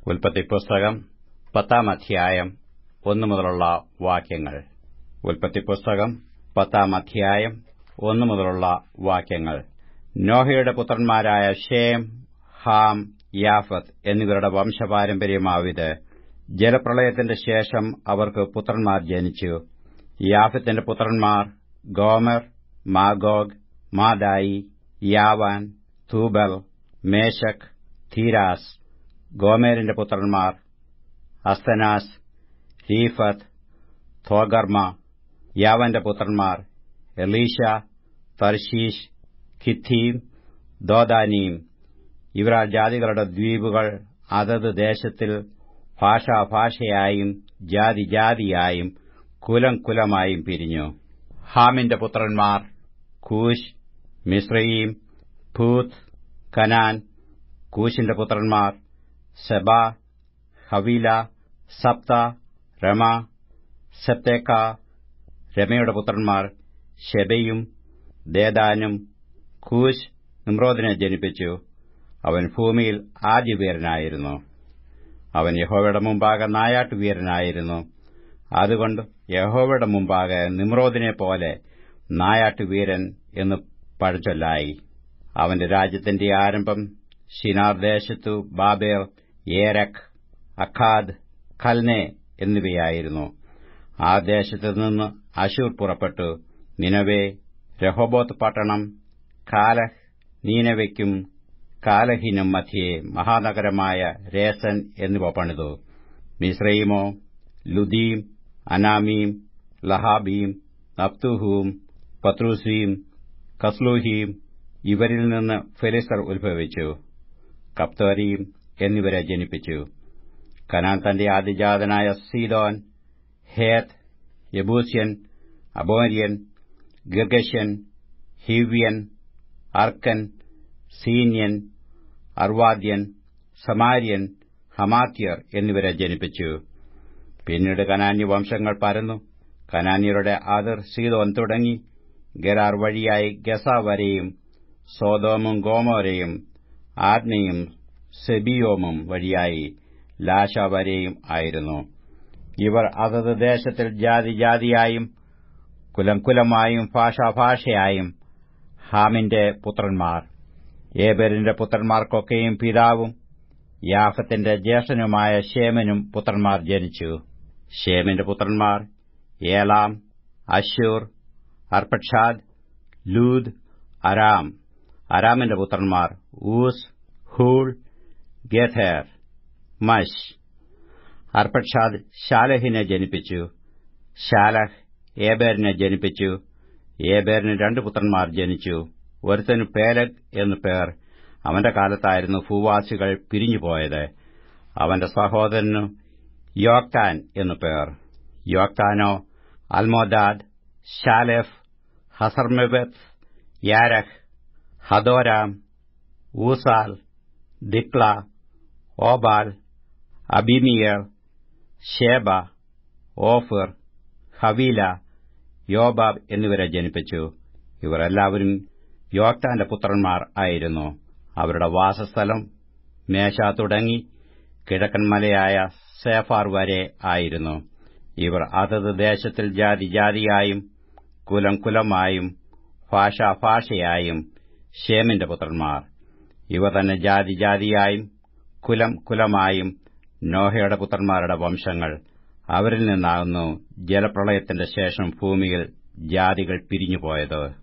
ഉൽപ്പത്തി പുസ്തകം പത്താം അധ്യായം ഒന്നു മുതലുള്ള വാക്യങ്ങൾ ഉൽപ്പത്തി പുസ്തകം പത്താം അധ്യായം ഒന്നു മുതലുള്ള വാക്യങ്ങൾ നോഹയുടെ പുത്രന്മാരായ ഷേം ഹാം യാഫത്ത് എന്നിവരുടെ വംശപാരമ്പര്യമാവിത് ജലപ്രളയത്തിന്റെ ശേഷം അവർക്ക് പുത്രന്മാർ ജനിച്ചു യാഫത്തിന്റെ പുത്രന്മാർ Gomer Magog Madai Javan Tubal Meshech Tiras ഗോമേരിന്റെ പുത്രന്മാർ അസ്തനാസ് രീഫത്ത് തോഗർമ യാവന്റെ പുത്രന്മാർ എലീഷ തർശീഷ് കിത്തീം ദോദാനീം ഇവരാൽ ജാതികളുടെ ദ്വീപുകൾ അതത് ദേശത്തിൽ ഭാഷാഭാഷയായും ജാതി ജാതിയായും കുലം കുലമായും പിരിഞ്ഞു ഹാമിന്റെ പുത്രന്മാർ കൂശ് മിശ്രയീം ഭൂത്ത് കനാൻ കൂശിന്റെ പുത്രന്മാർ സെബ ഹവീല സപ്ത രമ സെപ്തേക്ക രമയുടെ പുത്രന്മാർ ഷെബയും ദേദാനും കൂശ് നിമ്രോദിനെ ജനിപ്പിച്ചു അവൻ ഭൂമിയിൽ ആദ്യവീരനായിരുന്നു അവൻ യഹോവയുടെ മുമ്പാകെ നായാട്ടുവീരനായിരുന്നു അതുകൊണ്ട് യഹോവയുടെ മുമ്പാകെ നിമ്രോദിനെ പോലെ നായാട്ടുവീരൻ എന്ന് പഴച്ചൊല്ലായി അവന്റെ രാജ്യത്തിന്റെ ആരംഭം ഷിനാർ ദേശത്തു ബാബേർ ഏരക് അഖാദ് ഖൽനെ എന്നിവയായിരുന്നു ആ ദേശത്തു നിന്ന് അശൂർ പുറപ്പെട്ടു നിനവേ രഹോബോത്ത് പട്ടണം കാലഹ് നീനവയ്ക്കും കാലഹിനും മധ്യേ മഹാനഗരമായ രേസൻ എന്നിവ പണിതു മിശ്രൈമോ ലുദീം അനാമീം ലഹാബീം നപ്തുഹൂം പത്രൂസീം കസ്ലൂഹീം ഇവരിൽ നിന്ന് ഫെലിസർ ഉത്ഭവിച്ചു കപ്തോരീം എന്നിവരെ ജനിപ്പിച്ചു കനാൻ തന്റെ ആദിജാതനായ സീദോൻ ഹേത്ത് യബൂസ്യൻ അബോര്യൻ ഗിർഗഷ്യൻ ഹിവ്യൻ അർക്കൻ സീന്യൻ അർവാദ്യൻ സമാര്യൻ ഹമാത്യർ എന്നിവരെ ജനിപ്പിച്ചു പിന്നീട് കനാന്യ വംശങ്ങൾ പരന്നു കനാന്യരുടെ അതിർ സീതോൻ തുടങ്ങി ഗരാർ വഴിയായി ഗസ വരെയും സോതോമും ഗോമോരയും ആദ്നയും സെബിയോമും വഴിയായി ലാശ വരെയും ആയിരുന്നു ഇവർ അതത് ദേശത്തിൽ ജാതി ജാതിയായും കുലം കുലമായും ഭാഷാഭാഷയായും ഹാമിന്റെ പുത്രന്മാർ ഏബരിന്റെ പുത്രന്മാർക്കൊക്കെയും പിതാവും യാഫത്തിന്റെ ജ്യേഷ്ഠനുമായ ഷേമനും പുത്രന്മാർ ജനിച്ചു ഷേമിന്റെ പുത്രന്മാർ ഏലാം അശൂർ അർപ്പക്ഷാദ് ലൂദ് അരാം അരാമിന്റെ പുത്രന്മാർ Uz Hul Gether Mash Arphaxad ഷാലഹിനെ ജനിപ്പിച്ചു ഷാലഹ് ഏബേറിനെ ജനിപ്പിച്ചു ഏബേറിന് രണ്ട് പുത്രന്മാർ ജനിച്ചു ഒരുത്തന് പേലഗ് എന്നു പേർ അവന്റെ കാലത്തായിരുന്നു ഭൂവാസികൾ പിരിഞ്ഞുപോയത് അവന്റെ സഹോദരനു യോക്താൻ എന്നു പേർ യോക്താനോ Almodad Sheleph Hazarmaveth Jerah Hadoram Uzal Diklah Obal Abimael Sheba Ophir Havilah Jobab എന്നിവരെ ജനിപ്പിച്ചു ഇവർ എല്ലാവരും യോക്താന്റെ പുത്രന്മാർ ആയിരുന്നു അവരുടെ വാസസ്ഥലം മേശ തുടങ്ങി കിഴക്കൻ മലയായ സേഫാർ വരെ ആയിരുന്നു ഇവർ അതത് ദേശത്തിൽ ജാതി ജാതിയായും കുലം കുലമായും ഭാഷാഭാഷയായും ഷേമിന്റെ പുത്രന്മാർ ഇവ തന്നെ ജാതി ജാതിയായും കുലം കുലമായും നോഹയുടെ പുത്രന്മാരുടെ വംശങ്ങൾ അവരിൽ നിന്നാകുന്നു ജലപ്രളയത്തിന്റെ ശേഷം ഭൂമിയിൽ ജാതികൾ പിരിഞ്ഞുപോയത്